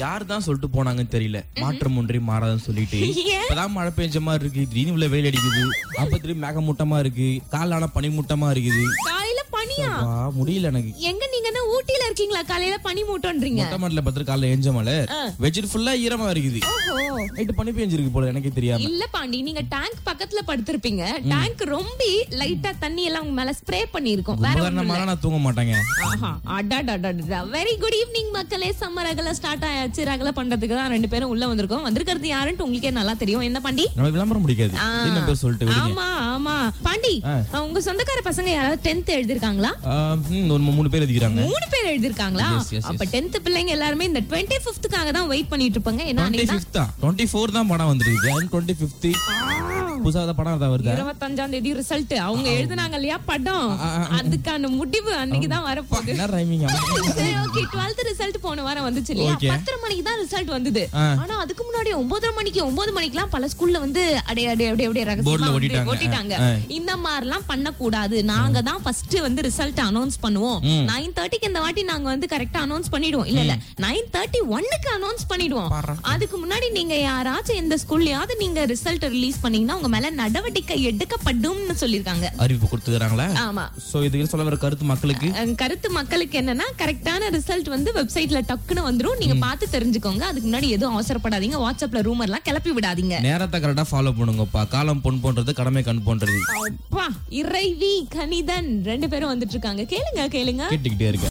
யார் தான் சொல்லிட்டு போனாங்கன்னு தெரியல மாற்றம் ஒன்றே மாறாதுன்னு சொல்லிட்டு ஏன்? இப்பதான் மழை பெஞ்ச மாதிரி இருக்கு திடீர்னு இவ்வளவு வெயில் அடிக்குது அப்ப திரும்பி மேகமூட்டமா இருக்கு காலான பனிமூட்டமா இருக்குது காலையில பனியா வா, முடியல எனக்கு எங்க நீங்க என்ன ஊட்டில இருக்கீங்களா காலையில பனி மூட்டோன்றீங்க மொட்டை மாடல பத்திர காலைல ஏஞ்ச மலை வெச்சிட்டு ஃபுல்லா ஈரமா இருக்குது ஓஹோ நைட்டு பனி பெஞ்சிருக்கு போல எனக்கே தெரியாம இல்ல பாண்டி நீங்க டேங்க் பக்கத்துல படுத்திருப்பீங்க டேங்க் ரொம்ப லைட்டா தண்ணி எல்லாம் உங்க மேல ஸ்ப்ரே பண்ணிருக்கும் வேற ஒண்ணும் இல்ல. உபகரணமால நான் தூங்க மாட்டேங்க ஆஹா அடாடாடாடா வெரி குட் ஈவினிங் மக்களே சம்மர் அகல ஸ்டார்ட் ஆயாச்சு ரகல பண்றதுக்கு தான் ரெண்டு பேரும் உள்ள வந்திருக்கோம் வந்திருக்கிறது யாருன்னு உங்களுக்கே நல்லா தெரியும் என்ன பாண்டி நம்ம விளம்பரம் முடிக்காது ஆ. என்ன பேர் சொல்லிட்டு விடுங்க ஆமா ஆமா பாண்டி ஆ. உங்க சொந்தக்கார பசங்க யாராவது டென்த் எழுதிருக்காங்களா ஆ, ம், ஒரு மூணு பேர் எதுக்கிறாங்க மூணு பேர் எழுதிருக்காங்களா Yes, yes, yes. அப்ப டென்த் பிள்ளைங்க எல்லாருமே இந்த டுவெண்ட்டி பிப்த்துக்காக தான் வெயிட் பண்ணிட்டு இருப்பாங்க ஏன்னா டுவெண்ட்டி அன்னைக்கு ஃபிஃப்த் தான் டுவெண்ட்டி ஃபோர் தான் படம் வந்துருக்கு டுவெண்ட்டி ஃபிஃப்த் புதுசா தான் படம் தான் வருதா இருபத்தஞ்சாம் தேதி ரிசல்ட் அவங்க எழுதுனாங்க இல்லையா படம் அதுக்கான முடிவு அன்னைக்கு தான் வரப்போகுது என்ன ரைமிங் சரி ஓகே டுவெல்த் ரிசல்ட் போன வாரம் வந்துச்சு இல்லையா Okay. பத்தரை மணிக்கு தான் ரிசல்ட் வந்தது ஆ. ஆனா அதுக்கு முன்னாடி ஒன்பதரை மணிக்கு ஒன்பது மணிக்கெல்லாம் பல ஸ்கூல்ல வந்து அடே அடே அடே அடே ரகசியமா Boardல வந்து ஒட்டிட்டாங்க. ஒட்டிட்டாங்க ஆ. இந்த மாதிரிலாம் பண்ணக்கூடாது நாங்க தான் ஃபர்ஸ்ட் வந்து ரிசல்ட் அனௌன்ஸ் பண்ணுவோம் நைன் தேர்ட்டிக்கு இந்த வாட்டி நாங்க வந்து கரெக்டா அனௌன்ஸ் பண்ணிடுவோம் இல்ல இல்ல நைன் தேர்ட்டி ஒன்னுக்கு அனௌன்ஸ் பண்ணிடுவோம் அதுக்கு முன்னாடி நீங்க யாராச்சும் எந்த ஸ்கூல்லயாவது நீங்க ரிசல்ட் ரிலீஸ் பண்ணீங்கன்னா உங்க மேல நடவடிக்கை எடுக்கப்படும்னு சொல்லிருக்காங்க அறிவிப்பு கொடுத்துக்கிறாங்களா ஆமா சோ இதுக்கு சொல்ல வர கருத்து மக்களுக்கு அஹ் கருத்து மக்களுக்கு என்னன்னா கரெக்டான ரிசல்ட் வந்து வெப்சைட்ல டக்குன்னு வந்துரும் நீங்க பார்த்து தெரிஞ்சுக்கோங்க அதுக்கு முன்னாடி எதுவும் அவசரப்படாதீங்க வாட்ஸ்அப்ல ரூமர் எல்லாம் கிளப்பி விடாதீங்க நேரத்தை கரெக்டா ஃபாலோ பண்ணுங்கப்பா காலம் பொன் போன்றது கடமை கண் போன்றது அப்பா இறைவி கணிதன் ரெண்டு பேரும் வந்துட்டு இருக்காங்க கேளுங்க கேளுங்க கேட்டுக்கிட்டே இருக்க